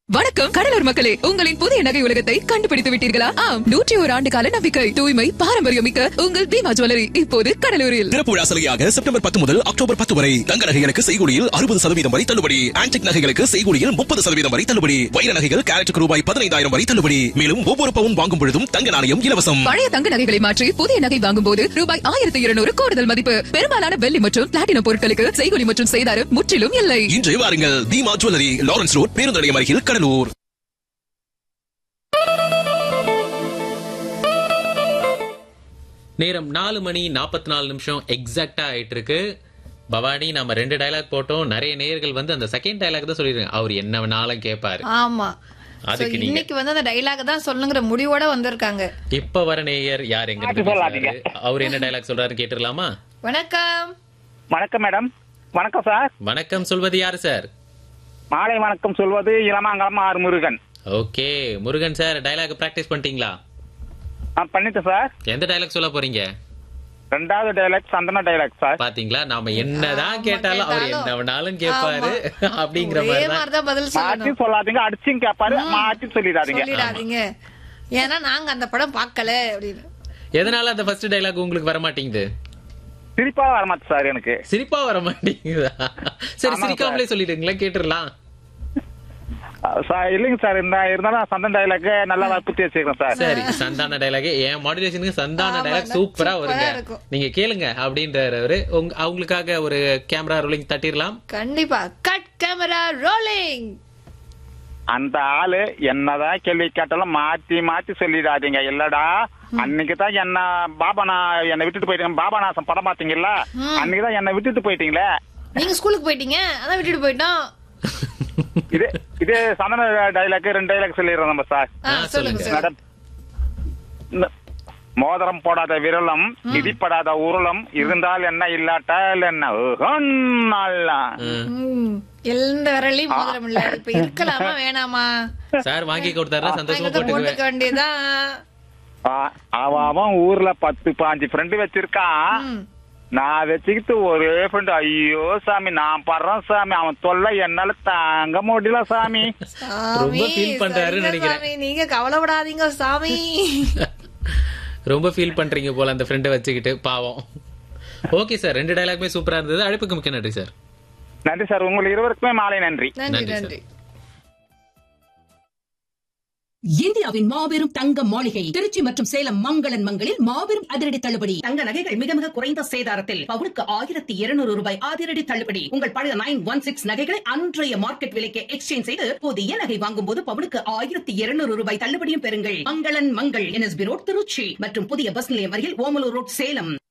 வணக்கம் கடலூர் மக்களே உங்களின் புதிய நகை உலகத்தை கண்டுபிடித்து விட்டீர்களா ஆம் நூற்றி ஒரு ஆண்டு கால நம்பிக்கை தூய்மை பாரம்பரியம் மிக்க உங்கள் பீமா ஜுவல்லரி இப்போது கடலூரில் திறப்பு விழா சலுகையாக செப்டம்பர் பத்து முதல் அக்டோபர் பத்து வரை தங்க நகைகளுக்கு செய்கூலியில் அறுபது சதவீதம் வரை தள்ளுபடி ஆன்டிக் நகைகளுக்கு செய்கூலியில் முப்பது சதவீதம் வரை தள்ளுபடி வைர நகைகள் கேரட்டுக்கு ரூபாய் பதினைந்தாயிரம் வரை தள்ளுபடி மேலும் ஒவ்வொரு பவுன் வாங்கும் பொழுதும் தங்க நாணயம் இலவசம் பழைய தங்க நகைகளை மாற்றி புதிய நகை வாங்கும் போது ரூபாய் ஆயிரத்தி இருநூறு கூடுதல் மதிப்பு பெரும்பாலான வெள்ளி மற்றும் பிளாட்டினம் பொருட்களுக்கு செய்கூலி மற்றும் செய்தாரம் முற்றிலும் இல்லை இன்று வாருங்கள் தீமா ஜுவல்லரி லாரன்ஸ் ரோட் பேருந்து நிலையம் அருகில் கடலூர் நேரம் நாலு மணி நாற்பத்தி நாலு நிமிஷம் எக்ஸாக்டா ஆயிட்டு இருக்கு பவானி நம்ம ரெண்டு டயலாக் போட்டோம் நிறைய நேயர்கள் வந்து அந்த செகண்ட் டயலாக் தான் சொல்லிருக்காங்க அவர் என்ன வேணாலும் கேட்பாரு ஆமா அதுக்கு So, நீங்க- இன்னைக்கு வந்து அந்த டைலாக் தான் சொல்லுங்கிற முடிவோட வந்திருக்காங்க இப்ப வர நேயர் யார் எங்க இருந்து பேசுறாரு அவர் என்ன டயலாக் சொல்றாரு கேட்டுடலாமா வணக்கம் வணக்கம் மேடம் வணக்கம் சார் வணக்கம் சொல்வது யாரு சார் மாலை வணக்கம் சொல்வது Ilamangalam R Murugan okay Murugan sir dialogue practice பண்ணிட்டீங்களா நான் பண்ணிட்டேன் சார் எந்த டயலாக் சொல்ல போறீங்க ரெண்டாவது டைலாக் சந்தன டைலாக் சார் பாத்தீங்களா நாம என்னதான் ஆமா, கேட்டாலும் அவர் கேட்டாலும். என்ன வேணாலும் கேட்பாரு ஆமா. அப்படிங்கிற ஒரே மாதிரி தான் மாதிரிதான் பதில் மாற்றி சொல்லணும் சொல்லாதீங்க அடிச்சும் கேட்பாரு மாற்றி சொல்லிடாதீங்க சொல்லிடாதீங்க ஏன்னா நாங்க அந்த படம் பார்க்கல அப்படின்னு எதனால அந்த ஃபர்ஸ்ட் டயலாக் உங்களுக்கு வர மாட்டேங்குது சிரிப்பா வரமாட்டு சார் எனக்கு சிரிப்பா வர மாட்டேங்குதா சரி ஆமாங்க சிரிக்காமலே சொல்லிடுங்களா கேட்டுடலாம் அஹ் சார் இல்லைங்க சார் இந்த இருந்தாலும் சந்தன டைலாக் நல்லா புத்தி வச்சுக்கிறேன் சார் சரி சந்தான டயலாக் என் மாடுலேஷனுக்கு சந்தான ஆமா, டயலாக் நான் சூப்பரா சூப்பரா வருங்க இருக்கும். நீங்க கேளுங்க அப்படின்றவரு உங்க அவங்களுக்காக ஒரு கேமரா ரோலிங் தட்டிடலாம் கண்டிப்பா கட் கேமரா ரோலிங் அந்த ஆளு என்னதான் கேள்வி கேட்டாலும் மாத்தி மாத்தி சொல்லிடாதீங்க இல்லடா அன்னைக்கு தான் என்ன பாபனா என்னை விட்டுட்டு போயிட்டீங்க பாபாநாசம் படம் பாத்தீங்கல்ல அன்னைக்கு தான் என்னை விட்டுட்டு போயிட்டீங்களே நீங்க ஸ்கூலுக்கு போயிட்டீங்க அதான் விட்டுட்டு போயிட்டோம் இது இது சந்தன டைலாக் ரெண்டு டைலாக் சொல்லிடுறோம் நம்ம சார் ஆ, ஆ, சொல்லுங்க சொல்லுங்க. சார் மேடம் இந்த மோதிரம் போடாத விரலும் மிதிப்படாத உருளம் இருந்தால் என்ன இல்லாட்டால் என்ன உகன் நல்லா. ம், எந்த விரலையும் மோதிரம் இல்ல இப்ப இருக்கலாமா வேணாமா சார் வாங்கி கொடுத்தாரா சந்தோஷமா எங்கிட்ட போட்டுக்குவேன் போட்டுக்க வேண்டியதான் ஆ, அவன் அவன் ஊர்ல பத்து பாஞ்சு ஃப்ரெண்டு வச்சிருக்கான் ம். நான் வச்சுக்கிட்டு ஒரே ஃப்ரெண்டு ஐயோ சாமி நான் படுறேன் சாமி அவன் தொல்லை என்னால தாங்க முடியல சாமி சாமி, feel பண்றாருன்னு சரிங்க நினைக்கிறேன். சாமி, நீங்க கவலைப்படாதீங்க சாமி ரொம்ப ஃபீல் பண்றீங்க போல அந்த ஃப்ரெண்டை வச்சுக்கிட்டு பாவம் ஓகே சார் ரெண்டு டயலாக்மே சூப்பரா இருந்தது அழைப்புக்கு மிக்க நன்றி சார் நன்றி சார் உங்களுக்கு இருவருக்குமே மாலை நன்றி நன்றி நன்றி, நன்றி இந்தியாவின் மாபெரும் தங்க மாளிகை திருச்சி மற்றும் சேலம் மங்களன் மங்களில் மாபெரும் அதிரடி தள்ளுபடி தங்க நகைகள் மிக மிக குறைந்த சேதாரத்தில் பவுனுக்கு ஆயிரத்தி இருநூறு ரூபாய் அதிரடி தள்ளுபடி உங்கள் பழைய நைன் ஒன் சிக்ஸ் நகைகளை அன்றைய மார்க்கெட் விலைக்கு எக்ஸ்சேஞ்ச் செய்து புதிய நகை வாங்கும் போது பவுனுக்கு ஆயிரத்தி இருநூறு ரூபாய் தள்ளுபடியும் பெறுங்கள் மங்களன் மங்கள் என்எஸ்பி ரோட் திருச்சி மற்றும் புதிய பஸ் நிலையம் அருகில் ஓமலூர் ரோட் சேலம்